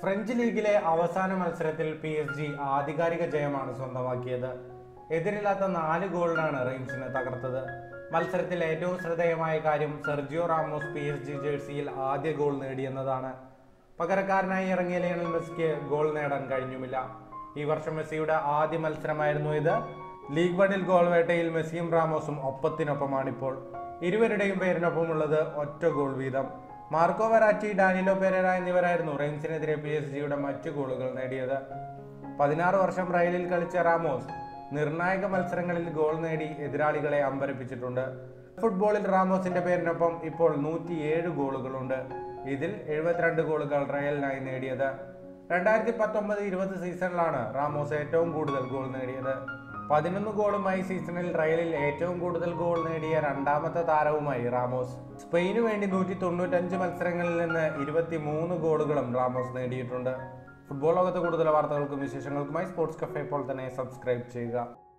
French ലീഗിലെ അവസാന മത്സരത്തിൽ പി എസ് ജി ആധികാരിക ജയമാണ് സ്വന്തമാക്കിയത് എതിരില്ലാത്ത നാല് ഗോളിനാണ് റെയിംസിനെ തകർത്തത് മത്സരത്തിൽ ഏറ്റവും ശ്രദ്ധേയമായ കാര്യം Sergio Ramos P S G ജേഴ്സിയിൽ ആദ്യ ഗോൾ നേടിയെന്നതാണ് പകരക്കാരനായി ഇറങ്ങിയ ലയണൽ മെസ്സിക്ക് ഗോൾ നേടാൻ കഴിഞ്ഞുമില്ല ഈ വർഷം മെസ്സിയുടെ ആദ്യ മത്സരമായിരുന്നു ഇത് ലീഗ് വണിൽ ഗോൾ വേട്ടയിൽ മെസ്സിയും റാമോസും ഒപ്പത്തിനൊപ്പമാണിപ്പോൾ ഇരുവരുടെയും പേരിനൊപ്പമുള്ളത് ഒറ്റ ഗോൾ വീതം മാർക്കോ വരാറ്റി ഡാനിലോ പെരേര എന്നിവരായിരുന്നു റെയിംസിനെതിരെ പി എസ് ജിയുടെ മറ്റു ഗോളുകൾ നേടിയത് പതിനാറ് വർഷം റയലിൽ കളിച്ച റാമോസ് നിർണായക മത്സരങ്ങളിൽ ഗോൾ നേടി എതിരാളികളെ അമ്പരപ്പിച്ചിട്ടുണ്ട് ഫുട്ബോളിൽ റാമോസിന്റെ പേരിനൊപ്പം ഇപ്പോൾ നൂറ്റിയേഴ് ഗോളുകളുണ്ട് ഇതിൽ എഴുപത്തിരണ്ട് ഗോളുകൾ റയലിനായി നേടിയത് രണ്ടായിരത്തി പത്തൊമ്പത് ഇരുപത് സീസണിലാണ് റാമോസ് ഏറ്റവും കൂടുതൽ ഗോൾ നേടിയത് പതിനൊന്ന് ഗോളുമായി സീസണിൽ റയലിൽ ഏറ്റവും കൂടുതൽ ഗോൾ നേടിയ രണ്ടാമത്തെ താരവുമായി റാമോസ് സ്പെയിനു വേണ്ടി നൂറ്റി തൊണ്ണൂറ്റഞ്ച് മത്സരങ്ങളിൽ നിന്ന് ഇരുപത്തി മൂന്ന് ഗോളുകളും റാമോസ് നേടിയിട്ടുണ്ട് ഫുട്ബോൾ ലോകത്തെ കൂടുതൽ വാർത്തകൾക്കും വിശേഷങ്ങൾക്കുമായി സ്പോർട്സ് കഫേ ഇപ്പോൾ തന്നെ സബ്സ്ക്രൈബ് ചെയ്യുക